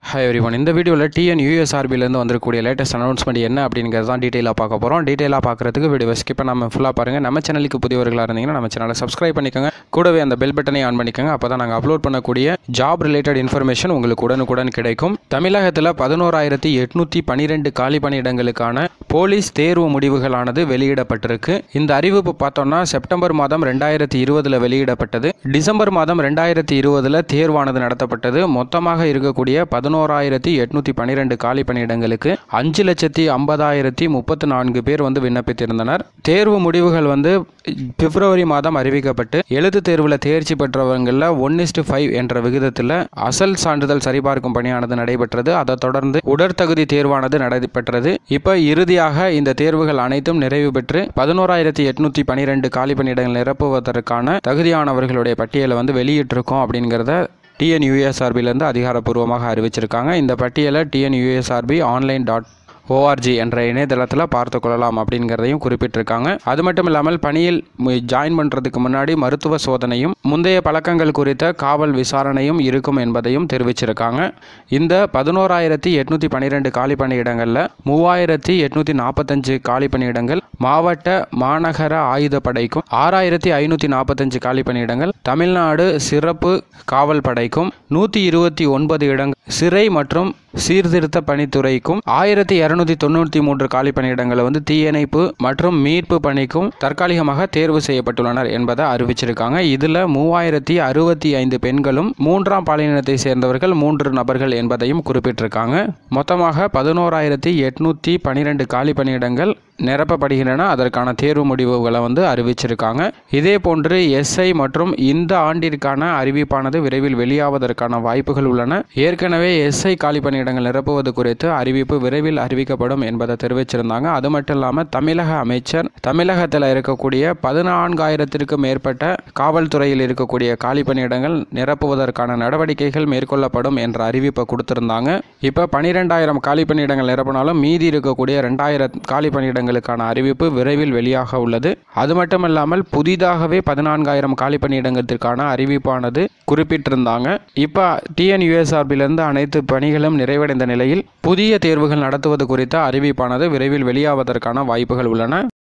hi every one இந்த வீடியோவில் TN யூஎஸ்ஆர்பிலேருந்து வந்திருக்கக்கூடிய லேட்டஸ்ட் அனௌன்ஸ்மெண்ட் என்ன அப்படிங்கிறது தான் டீட்டெயிலாக பார்க்க போகிறோம் டீட்டெயிலாக பார்க்குறதுக்கு வீடியோ ஸ்கிப் பண்ணாமல் ஃபுல்லாக பாருங்கள் நம்ம சேனலுக்கு புதியவர்களாக இருந்தீங்கன்னா நம்ம சேனலை சப்ஸ்கிரைப் பண்ணிக்கோங்க கூடவே அந்த பெல் பட்டனை ஆன் பண்ணிக்கோங்க அப்போ தான் நாங்கள் அப்லோட் பண்ணக்கூடிய ஜாப் ரிலேட்டட் இன்ஃபர்மேஷன் உங்களுக்கு உடனுக்குடன் கிடைக்கும் தமிழகத்தில் பதினோராயிரத்தி எட்நூற்றி பன்னிரெண்டு காலி பணியிடங்களுக்கான போலீஸ் தேர்வு முடிவுகளானது வெளியிடப்பட்டிருக்கு இந்த அறிவிப்பு பார்த்தோம்னா செப்டம்பர் மாதம் ரெண்டாயிரத்தி இருபதில் வெளியிடப்பட்டது டிசம்பர் மாதம் ரெண்டாயிரத்தி இருபதில் தேர்வானது நடத்தப்பட்டது மொத்தமாக இருக்கக்கூடிய பதினோராயிரத்தி எட்நூற்றி பன்னிரெண்டு காலி பணியிடங்களுக்கு அஞ்சு லட்சத்தி ஐம்பதாயிரத்தி முப்பத்தி நான்கு பேர் வந்து விண்ணப்பித்திருந்தனர் தேர்வு முடிவுகள் வந்து பிப்ரவரி மாதம் அறிவிக்கப்பட்டு எழுத்து தேர்வில் தேர்ச்சி பெற்றவங்களில் ஒன் இஸ்டு ஃபைவ் என்ற விகிதத்தில் அசல் சான்றிதழ் சரிபார்க்கும் பணியானது நடைபெற்றது அதைத் தொடர்ந்து உடற்தகுதி தேர்வானது நடைபெற்றது இப்போ இறுதியாக இந்த தேர்வுகள் அனைத்தும் நிறைவு பெற்று பதினோராயிரத்தி எட்நூற்றி பன்னிரெண்டு காலி பணியிடங்கள் நிரப்புவதற்கான தகுதியானவர்களுடைய பட்டியலை வந்து வெளியிட்டிருக்கோம் அப்படிங்கிறத டிஎன்யூஎஸ்ஆர்பிலேருந்து அதிகாரப்பூர்வமாக அறிவிச்சிருக்காங்க இந்த பட்டியலை டிஎன்யூஎஸ்ஆர்பி ஆன்லைன் டாட் ஓஆர்ஜி என்ற இணையதளத்தில் பார்த்து கொள்ளலாம் அப்படிங்கிறதையும் குறிப்பிட்டிருக்காங்க அது மட்டும் இல்லாமல் பணியில் ஜாயின் பண்ணுறதுக்கு முன்னாடி மருத்துவ சோதனையும் முந்தைய பழக்கங்கள் குறித்த காவல் விசாரணையும் இருக்கும் என்பதையும் தெரிவிச்சிருக்காங்க இந்த பதினோராயிரத்தி எட்நூற்றி பன்னிரெண்டு காலி பணியிடங்களில் மூவாயிரத்தி எட்நூற்றி நாற்பத்தஞ்சு காலி பணியிடங்கள் மாவட்ட மாநகர ஆயுதப்படைக்கும் ஆறாயிரத்தி ஐநூற்றி நாற்பத்தஞ்சு காலி பணியிடங்கள் தமிழ்நாடு சிறப்பு காவல் படைக்கும் நூற்றி இருபத்தி ஒன்பது இடங்கள் சிறை மற்றும் சீர்திருத்த பணித்துறைக்கும் ஆயிரத்தி இரநூத்தி தொண்ணூற்றி மூன்று காலி பணியிடங்களை வந்து தீயணைப்பு மற்றும் மீட்பு பணிக்கும் தற்காலிகமாக தேர்வு செய்யப்பட்டுள்ளனர் என்பதை அறிவிச்சிருக்காங்க இதில் மூவாயிரத்தி அறுபத்தி ஐந்து பெண்களும் மூன்றாம் பாலினத்தை சேர்ந்தவர்கள் மூன்று நபர்கள் என்பதையும் குறிப்பிட்டிருக்காங்க மொத்தமாக பதினோராயிரத்தி எட்நூற்றி பன்னிரெண்டு காலி பணியிடங்கள் நிரப்பப்படுகின்றன அதற்கான தேர்வு முடிவுகளை வந்து அறிவிச்சிருக்காங்க இதே போன்று எஸ்ஐ மற்றும் இந்த ஆண்டிற்கான அறிவிப்பானது விரைவில் வெளியாவதற்கான வாய்ப்புகள் உள்ளன ஏற்கனவே எஸ்ஐ காலி பணியிடங்கள் நிரப்புவது குறித்து அறிவிப்பு விரைவில் அறிவிக்கப்படும் என்பதை தெரிவிச்சிருந்தாங்க அது மட்டும் இல்லாமல் தமிழக அமைச்சர் தமிழகத்தில் இருக்கக்கூடிய பதினான்காயிரத்திற்கும் மேற்பட்ட காவல்துறையில் இருக்கக்கூடிய காலி பணியிடங்கள் நிரப்புவதற்கான நடவடிக்கைகள் மேற்கொள்ளப்படும் என்ற அறிவிப்பை கொடுத்திருந்தாங்க இப்போ பனிரெண்டாயிரம் காலி பணியிடங்கள் நிரப்பினாலும் மீதி இருக்கக்கூடிய ரெண்டாயிரம் காலி பணியிடங்களுக்கான அறிவிப்பு விரைவில் வெளியாக உள்ளது அது மட்டுமல்லாமல் புதிதாகவே பதினான்காயிரம் காலி பணியிடங்களுக்கான அறிவிப்பானது குறிப்பிட்டிருந்தாங்க இப்போ டிஎன்யூஎஸ்ஆர்பிலிருந்து அனைத்து பணிகளும் நிறைவடைந்த நிலையில் புதிய தேர்வுகள் நடத்துவது குறித்த அறிவிப்பானது விரைவில் வெளியாவதற்கான வாய்ப்புகள் உள்ளன